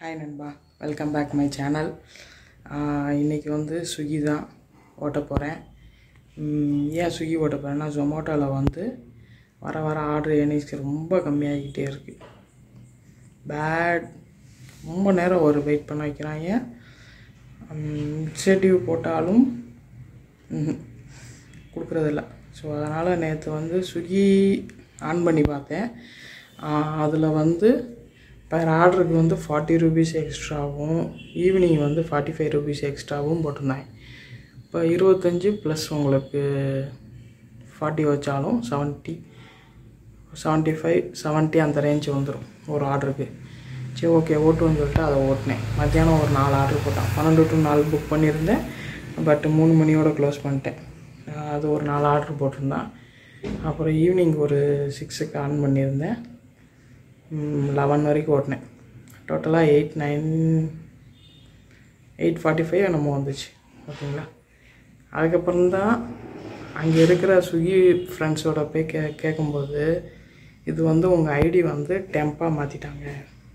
hi நண்பா welcome back my channel இன்றைக்கி வந்து ஸ்விக்கி தான் ஓட்ட போகிறேன் ஏன் ஸ்விக்கி ஓட்ட போகிறேன்னா ஜொமேட்டோவில் வந்து வர வர ஆர்டர் எண்ணிக்கை ரொம்ப கம்மியாகிக்கிட்டே இருக்குது பேட் ரொம்ப நேரம் ஒரு வெயிட் பண்ண வைக்கிறாங்க இன்சென்டிவ் போட்டாலும் ம்ஹும், கொடுக்குறதில்ல ஸோ அதனால் நேற்று வந்து ஸ்விக்கி ஆன் பண்ணி பார்த்தேன் அதில் வந்து பர் ஆர்டருக்கு வந்து ஃபார்ட்டி ருபீஸ் எக்ஸ்ட்ராவும் ஈவினிங் வந்து ஃபார்ட்டி ஃபைவ் ருபீஸ் எக்ஸ்ட்ராவும் போட்டிருந்தாங்க இப்போ இருபத்தஞ்சி ப்ளஸ் உங்களுக்கு ஃபார்ட்டி வச்சாலும் செவன்ட்டி செவன்ட்டி ஃபைவ் செவன்ட்டி அந்த ரேஞ்ச் வந்துடும் ஒரு ஆர்டருக்கு சரி ஓகே ஓட்டுன்னு சொல்லிட்டு அதை ஓட்டினேன் மத்தியானம் ஒரு நாலு ஆர்டர் போட்டேன் பன்னெண்டு டு நாலு புக் பண்ணியிருந்தேன் பட் மூணு மணியோட க்ளோஸ் பண்ணிட்டேன் அஹ் அது ஒரு நாலு ஆர்டர் போட்டிருந்தேன் அப்புறம் ஈவினிங் ஒரு சிக்ஸுக்கு ஆன் பண்ணியிருந்தேன் லெவன் வரைக்கும் ஓட்டினேன் டோட்டலாக eight nine eight forty five நம்ம வந்துச்சு ஓகேங்களா அதுக்கப்புறம் தான் அங்கே இருக்கிற ஸ்விக்கி ஃப்ரெண்ட்ஸோட போய் கே கேட்கும்போது இது வந்து உங்கள் ஐடி வந்து டெம்ப்பாக மாற்றிட்டாங்க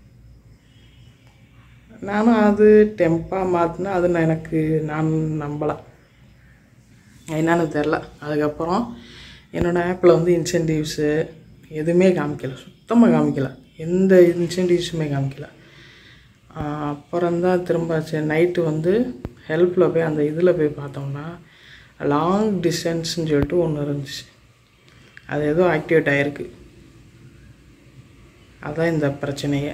நானும் அது டெம்ப்பாக மாற்றினா அது நான் எனக்கு நான் நம்பலை என்னன்னு தெரில அதுக்கப்புறம் என்னோடய ஆப்பில் வந்து இன்சென்டிவ்ஸு எதுவுமே காமிக்கல சுத்தமாக காமிக்கல எந்த இன்சென்டிவ்ஸுமே காமிக்கல அப்புறம்தான் திரும்ப சரி நைட்டு வந்து ஹெல்ப்பில் போய் அந்த இதில் போய் பார்த்தோம்னா லாங் டிஸ்டன்ஸ்னு சொல்லிட்டு ஒன்று இருந்துச்சு அது ஏதோ ஆக்டிவேட் ஆகிருக்கு அதான் இந்த பிரச்சனையே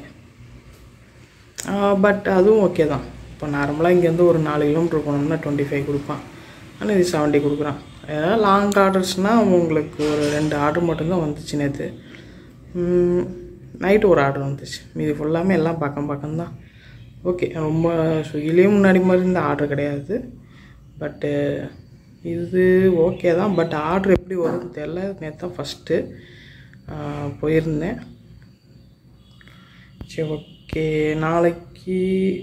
பட் அதுவும் ஓகே தான் இப்போ நார்மலாக இங்கேருந்து ஒரு நாலு கிலோமீட்டர் போனோம்னா டுவெண்ட்டி ஃபைவ் கொடுப்பான் ஆனால் இது செவன்ட்டி கொடுக்குறான் ஏதாவது லாங் ஆர்டர்ஸ்னால் உங்களுக்கு ஒரு ரெண்டு ஆர்டர் மட்டும்தான் வந்துச்சு நேற்று நைட்டு ஒரு ஆர்டர் வந்துச்சு மீதி ஃபுல்லாமே எல்லாம் பக்கம் பக்கம் தான் ஓகே ரொம்ப ஸ்விக்கிலேயும் முன்னாடி மாதிரி இந்த ஆர்டர் கிடையாது பட்டு இது ஓகே தான் பட் ஆர்டர் எப்படி வரும்னு தெரில நேற்று தான் ஃபஸ்ட்டு போயிருந்தேன் சரி ஓகே நாளைக்கு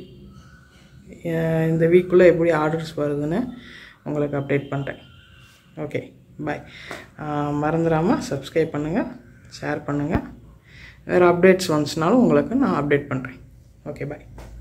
அஹ் இந்த வீக்குள்ளே எப்படி ஆர்டர்ஸ் வருதுன்னு உங்களுக்கு அப்டேட் பண்ணுறேன் ஓகே பாய் மறந்துடாமல் சப்ஸ்கிரைப் பண்ணுங்கள் ஷேர் பண்ணுங்கள் வேறு அப்டேட்ஸ் வந்துச்சுனாலும் உங்களுக்கு நான் அப்டேட் பண்ணுறேன் ஓகே பாய்